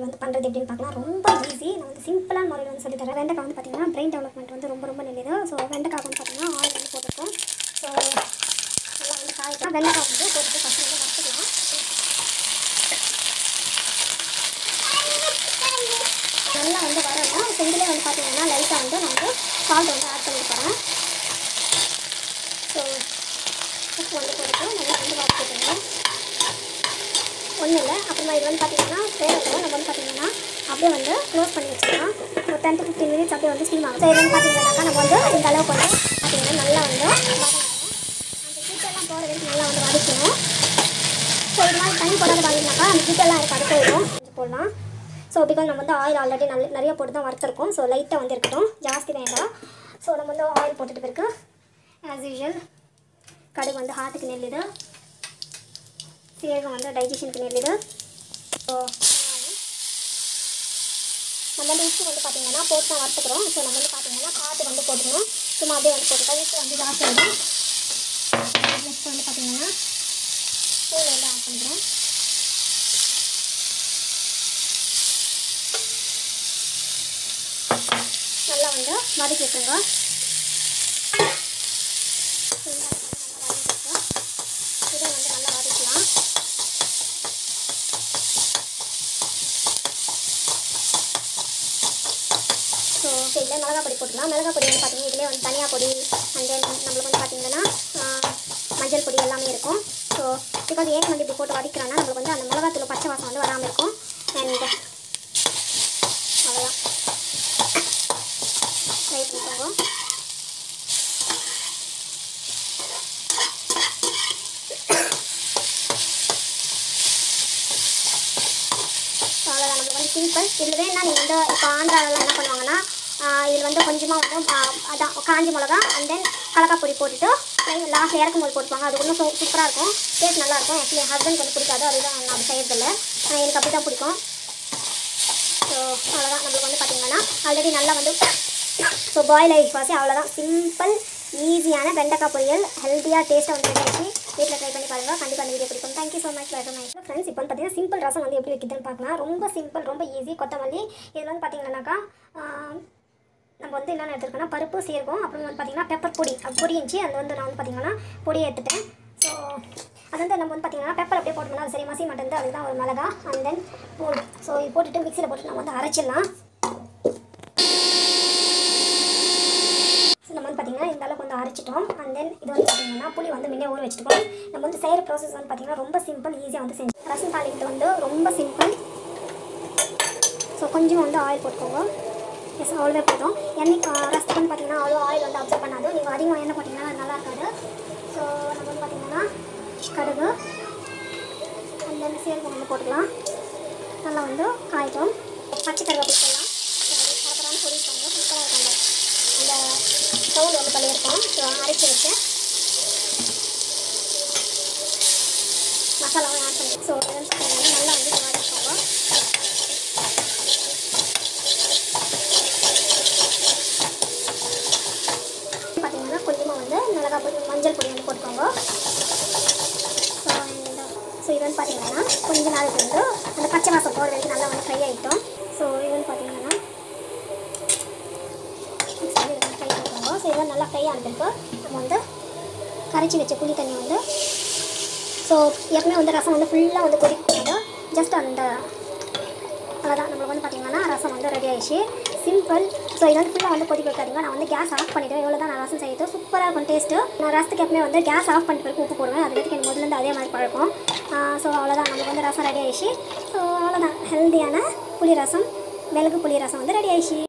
பொரியல் வந்து பண்ணுறது எப்படின்னு பார்க்கலாம் ரொம்ப ஈஸி நான் வந்து சிம்பிளான முறையில் வந்து சொல்லி தரேன் வெண்டைக்காய் வந்து பார்த்தீங்கன்னா பிரெயின் டெவலப்மெண்ட் வந்து ரொம்ப ரொம்ப நல்லது ஸோ வெண்டைக்காய் வந்து பார்த்தீங்கன்னா ஆயில் வந்து போட்டிருக்கோம் ஸோ நல்லா வந்து காய்க்கலாம் வெண்டைக்காய் வந்து போட்டுட்டு ஃபஸ்ட்டு வந்து வறுத்துக்கலாம் நல்லா வந்து வரணும் ஸோ இதுலேயே வந்து பார்த்தீங்கன்னா லைட்டாக வந்து நான் வந்து சால்ட் வந்து ஆட் பண்ணி போகிறேன் ஸோ உப்பு வந்து போட்டுட்டு நல்லா வந்து வறுத்துக்கணும் ஒன்றும் இல்லை அப்புறமா இது வந்து பார்த்தீங்கன்னா வேகட்டும் நம்ம வந்து பார்த்தீங்கன்னா அப்படியே வந்து க்ளோஸ் பண்ணி வச்சுக்கலாம் ஒரு டென் டு ஃபிஃப்டீன் மினிட்ஸ் அப்படியே வந்து ஸ்டீம் ஆகும் ஸோ இது வந்து பார்த்தீங்கன்னாக்கா நம்ம வந்து இந்த அளவுக்கு வந்து பார்த்தீங்கன்னா நல்லா வந்து வதங்கணும் அந்த ஹீட்டெல்லாம் போகிற வரைக்கும் நல்லா வந்து வதக்கணும் ஸோ இது மாதிரி தண்ணி போடாத வாங்கினாக்கா அந்த ஹீட்டெல்லாம் இருக்கு அது போயிடும் கொஞ்சம் போடலாம் ஸோ பிகாஸ் நம்ம வந்து ஆயில் ஆல்ரெடி நல்ல நிறைய போட்டு தான் வறுத்துருக்கோம் ஸோ லைட்டாக வந்து இருக்கட்டும் ஜாஸ்தி வேண்டாம் ஸோ நம்ம வந்து ஆயில் போட்டுட்டு பிறகு ஆஸ் யூஷுவல் கடுகு வந்து ஹார்ட்டுக்கு நெல்லுது சீரகம் வந்து டைஜஷனுக்கு நெல்லுது ஸோ நம்ம வந்து உப்பு வந்து பார்த்தீங்கன்னா போட்டு தான் வறுத்துக்கிறோம் ஸோ நம்ம வந்து பார்த்தீங்கன்னா காற்று வந்து போட்டுக்கணும் சும்மா அப்படியே வந்து போட்டுட்டா உப்பு வந்து ஜாஸ்தி ஆகிடும் நெக்ஸ்ட் வந்து பார்த்தீங்கன்னா தூள் வந்து ஆட் பண்ணுறோம் நல்லா வந்து வதக்கி விட்டுருங்க இதை வந்து நல்லா வதக்கலாம் ஸோ இதில் மிளகா பொடி போட்டுக்கலாம் மிளகா பொடி வந்து பார்த்தீங்கன்னா இதிலே வந்து தனியா பொடி அண்ட் தென் நம்மளுக்கு வந்து பார்த்தீங்கன்னா ஆஹ், மஞ்சள் பொடி எல்லாமே இருக்கும் ஸோ பிகாஸ் ஏன் வந்து இப்படி போட்டு வதக்கிறோன்னா நம்மளுக்கு வந்து அந்த மிளகாத்தூள் பச்சை வாசம் வந்து வராமல் இருக்கும் அண்ட் அவ்வளோதான் ரைட் பண்ணிக்கோங்க ஸோ அவ்வளோதான் நம்மளுக்கு வந்து சிம்பிள் இதில் வேணா நீங்கள் வந்து இப்போ ஆந்திராவிலாம் என்ன பண்ணுவாங்கன்னா இதில் வந்து கொஞ்சமாக வந்து ஆஹ், அதான் காஞ்சி மிளகா அண்ட் தென் கலக்கா பொடி போட்டுட்டு லாஸ்ட் இறக்கும் போது போட்டுப்பாங்க அது இன்னும் சூ சூப்பராக இருக்கும் டேஸ்ட் நல்லாயிருக்கும் ஆக்சுவலி என் ஹஸ்பண்ட் வந்து பிடிக்காது அதுதான் நான் அப்படி செய்யறதில்ல ஆஹ், எனக்கு அப்படி தான் பிடிக்கும் ஸோ அவ்வளோதான் நம்மளுக்கு வந்து பார்த்தீங்கன்னா ஆல்ரெடி நல்லா வந்து ஸோ பாயில் ஆகிடுச்சு வாசி அவ்வளோதான் சிம்பிள் ஈஸியான வெண்டைக்காய் பொரியல் ஹெல்த்தியாக டேஸ்ட்டாக வந்து ரெடி வீட்டில் ட்ரை பண்ணி பாருங்கள் கண்டிப்பாக அந்த வீடியோ பிடிக்கும் thank you so much welcome my friends இப்போ வந்து பார்த்தீங்கன்னா சிம்பிள் ரசம் வந்து எப்படி வைக்கிறதுன்னு பார்க்கலாம் ரொம்ப சிம்பிள் ரொம்ப ஈஸி கொத்தமல்லி இதில் வந்து பார்த்தீங்கன்னாக்கா ஆஹ், நம்ம வந்து என்னென்ன எடுத்துருக்கோம்னா பருப்பு சீரகம் அப்புறம் வந்து பார்த்தீங்கன்னா பெப்பர் பொடி அது பொடி இருந்துச்சு அது வந்து நான் வந்து பார்த்தீங்கன்னா பொடியை எடுத்துட்டேன் ஸோ அது வந்து நம்ம வந்து பார்த்தீங்கன்னா பெப்பர் அப்படியே போட்டோம்னா அது சரி மசி மாட்டேன் அதுதான் ஒரு மிளகா அண்ட் தென் பூண்டு ஸோ இது போட்டுட்டு மிக்சியில் போட்டு நம்ம வந்து அரைச்சிடலாம் ஸோ நம்ம வந்து பார்த்தீங்கன்னா இந்த அளவுக்கு வந்து அரைச்சிட்டோம் அண்ட் தென் இது வந்து பார்த்தீங்கன்னா புளி வந்து முன்னே ஊற வச்சுருக்கோம் நம்ம வந்து செய்கிற ப்ராசஸ் வந்து பார்த்தீங்கன்னா ரொம்ப சிம்பிள் ஈஸியாக வந்து செஞ்சு ரசம் தாளிக்கிறது வந்து ரொம்ப சிம்பிள் ஸோ கொஞ்சம் வந்து ஆயில் போட்டுக்கோங்க எஸ் அவ்வளோவே போதும் எண்ணெய் ரசத்துக்கு வந்து பார்த்தீங்கன்னா அவ்வளோ ஆயில் வந்து அப்சர்வ் பண்ணாது நீங்கள் அதிகமாக எண்ணெய் போட்டிங்கன்னா அது நல்லா இருக்காது ஸோ நம்ம வந்து பார்த்தீங்கன்னா கடுகு அண்ட் தென் சீரகம் வந்து போட்டுக்கலாம் நல்லா வந்து காய்க்கும் பச்சை கருவேப்பிலை போடலாம் கலப்பரான பொரிப்பாங்க சூப்பராக இருக்கும் அந்த அந்த சவுண்ட் வந்து பண்ணியிருக்கோம் ஸோ அரைச்சி வச்சு மசாலாவும் ஆட் பண்ணி ஸோ இது வந்து பார்த்தீங்கன்னா நல்லா வந்து வதக்கிக்கோங்க பார்த்தீங்கன்னா கொஞ்சமாக வந்து மிளகாய் பொடி மஞ்சள் பொடி வந்து போட்டுக்கோங்க ஸோ இந்த ஸோ இது வந்து பார்த்தீங்கன்னா கொஞ்ச நாளுக்கு வந்து அந்த பச்சை வாசம் போகிற வரைக்கும் நல்லா வந்து ஃப்ரை ஆகிட்டோம் ஸோ இது வந்து பார்த்தீங்கன்னா ஃப்ரை பண்ணிக்கோங்க ஸோ இதெல்லாம் நல்லா ஃப்ரை ஆனதுக்கு நம்ம வந்து கரைச்சி வச்ச புளி தண்ணி வந்து ஸோ எப்பவுமே வந்து ரசம் வந்து ஃபுல்லாக வந்து கொதிக்கூடாது ஜஸ்ட் அந்த அவ்வளோதான் நம்மளுக்கு வந்து பார்த்தீங்கன்னா ரசம் வந்து ரெடி ஆயிடுச்சு சிம்பிள் ஸோ இது வந்து ஃபுல்லாக வந்து கொதிக்க வைக்காதீங்க நான் வந்து கேஸ் ஆஃப் பண்ணிவிட்டேன் இவ்வளோ தான் நான் ரசம் செய்யுது சூப்பராக இருக்கும் டேஸ்ட்டு நான் ரசத்துக்கு எப்பவுமே வந்து கேஸ் ஆஃப் பண்ணிட்டு பிறகு உப்பு போடுவேன் அது வரைக்கும் எனக்கு முதல்ல அதே மாதிரி பழக்கம் ஸோ அவ்வளோதான் நம்மளுக்கு வந்து ரசம் ரெடி ஆயிடுச்சு ஸோ அவ்வளோதான் ஹெல்த்தியான புளி ரசம் மிளகு புளி ரசம் வந்து ரெடி ஆயிடுச்சு